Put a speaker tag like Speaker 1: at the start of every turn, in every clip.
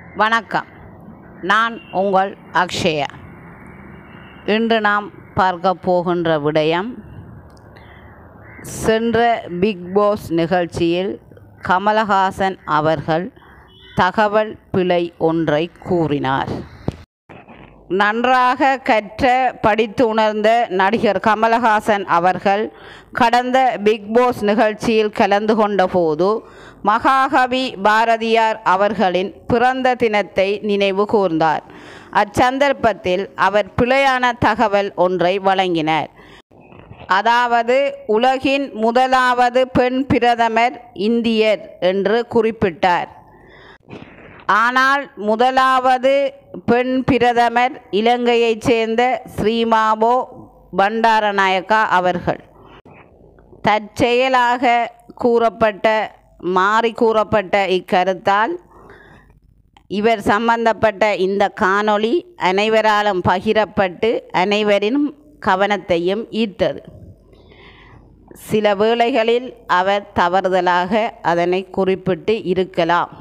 Speaker 1: வணக்கம் நான் உங்கள் அக்ஷயா இன்று நாம் பார்க்க போகின்ற விடயம் சென்ற பிக் பாஸ் நிகழ்ச்சியில் கமலஹாசன் அவர்கள் தகவல் பிழை ஒன்றை கூறினார் நன்றாக கற்ற படித்து உணர்ந்த நடிகர் கமலஹாசன் அவர்கள் கடந்த பிக் பாஸ் நிகழ்ச்சியில் கலந்து கொண்டபோது மகாகவி பாரதியார் அவர்களின் பிறந்த தினத்தை நினைவு கூர்ந்தார் அச்சந்தர்ப்பத்தில் அவர் பிழையான தகவல் ஒன்றை வழங்கினார் அதாவது உலகின் முதலாவது பெண் பிரதமர் இந்தியர் என்று குறிப்பிட்டார் ஆனால் முதலாவது பெண் பிரதமர் இலங்கையைச் சேர்ந்த ஸ்ரீமாபோ பண்டாரநாயக்கா அவர்கள் தற்செயலாக கூறப்பட்ட மாறி கூறப்பட்ட இக்கருத்தால் இவர் சம்பந்தப்பட்ட இந்த காணொளி அனைவராலும் பகிரப்பட்டு அனைவரின் கவனத்தையும் ஈர்த்தது சில வேளைகளில் அவர் தவறுதலாக அதனை குறிப்பிட்டு இருக்கலாம்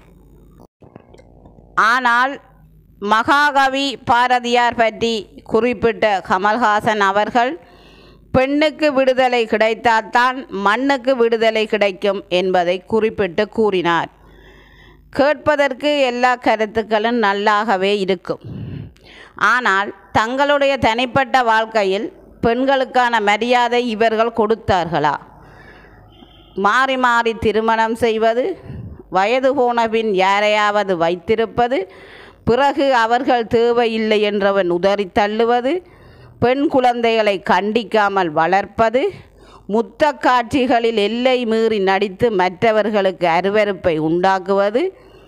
Speaker 1: ஆனால் மகாகவி பாரதியார் பற்றி குறிப்பிட்ட கமல்ஹாசன் அவர்கள் பெண்ணுக்கு விடுதலை கிடைத்தால்தான் மண்ணுக்கு விடுதலை கிடைக்கும் என்பதை குறிப்பிட்டு கூறினார் கேட்பதற்கு எல்லா கருத்துக்களும் நல்லாகவே இருக்கும் ஆனால் தங்களுடைய தனிப்பட்ட வாழ்க்கையில் பெண்களுக்கான மரியாதை இவர்கள் கொடுத்தார்களா மாறி மாறி திருமணம் செய்வது வயது போன பின் யாரையாவது வைத்திருப்பது பிறகு அவர்கள் தேவையில்லை என்றவன் உதறி தள்ளுவது பெண் குழந்தைகளை கண்டிக்காமல் வளர்ப்பது முத்த காட்சிகளில் எல்லை மீறி நடித்து மற்றவர்களுக்கு அருவருப்பை உண்டாக்குவது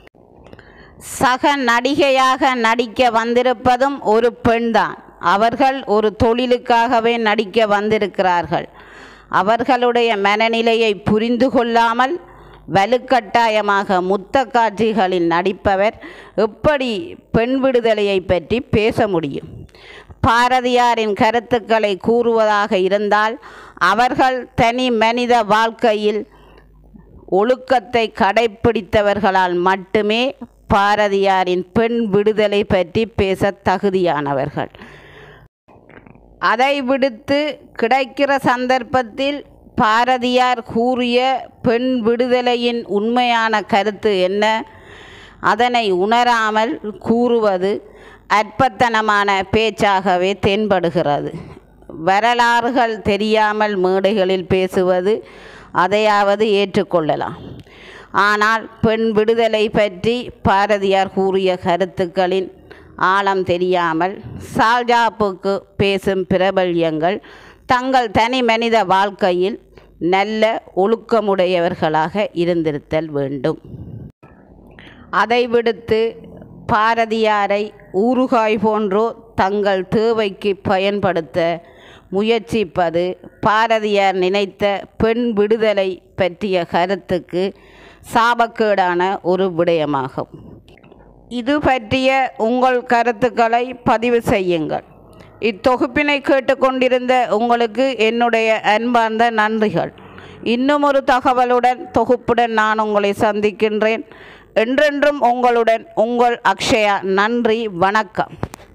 Speaker 1: சக நடிகையாக நடிக்க வந்திருப்பதும் ஒரு பெண்தான் அவர்கள் ஒரு தொழிலுக்காகவே நடிக்க வந்திருக்கிறார்கள் அவர்களுடைய மனநிலையை புரிந்து கொள்ளாமல் வலுக்கட்டாயமாக முத்த காட்சிகளில் நடிப்பவர் எப்படி பெண் விடுதலையை பற்றி பேச முடியும் பாரதியாரின் கருத்துக்களை கூறுவதாக இருந்தால் அவர்கள் தனி மனித வாழ்க்கையில் ஒழுக்கத்தை கடைப்பிடித்தவர்களால் மட்டுமே பாரதியாரின் பெண் விடுதலை பற்றி பேச தகுதியானவர்கள் அதை விடுத்து கிடைக்கிற சந்தர்ப்பத்தில் பாரதியார் கூறிய பெண் விடுதலையின் உண்மையான கருத்து என்ன அதனை உணராமல் கூறுவது அற்பத்தனமான பேச்சாகவே தென்படுகிறது வரலாறுகள் தெரியாமல் மேடைகளில் பேசுவது அதையாவது ஏற்றுக்கொள்ளலாம் ஆனால் பெண் விடுதலை பற்றி பாரதியார் கூறிய கருத்துக்களின் ஆழம் தெரியாமல் சால்ஜாப்புக்கு பேசும் பிரபல்யங்கள் தங்கள் தனி மனித வாழ்க்கையில் நல்ல ஒழுக்கமுடையவர்களாக இருந்திருத்தல் வேண்டும் அதை விடுத்து பாரதியாரை ஊறுகாய் போன்றோ தங்கள் தேவைக்கு பயன்படுத்த முயற்சிப்பது பாரதியார் நினைத்த பெண் விடுதலை பற்றிய கருத்துக்கு சாபக்கேடான ஒரு விடயமாகும் இது பற்றிய உங்கள் கருத்துக்களை பதிவு செய்யுங்கள் இத்தொகுப்பினை கேட்டுக்கொண்டிருந்த உங்களுக்கு என்னுடைய அன்பார்ந்த நன்றிகள் இன்னும் ஒரு தகவலுடன் தொகுப்புடன் நான் உங்களை சந்திக்கின்றேன் என்றென்றும் உங்களுடன் உங்கள் அக்ஷயா நன்றி வணக்கம்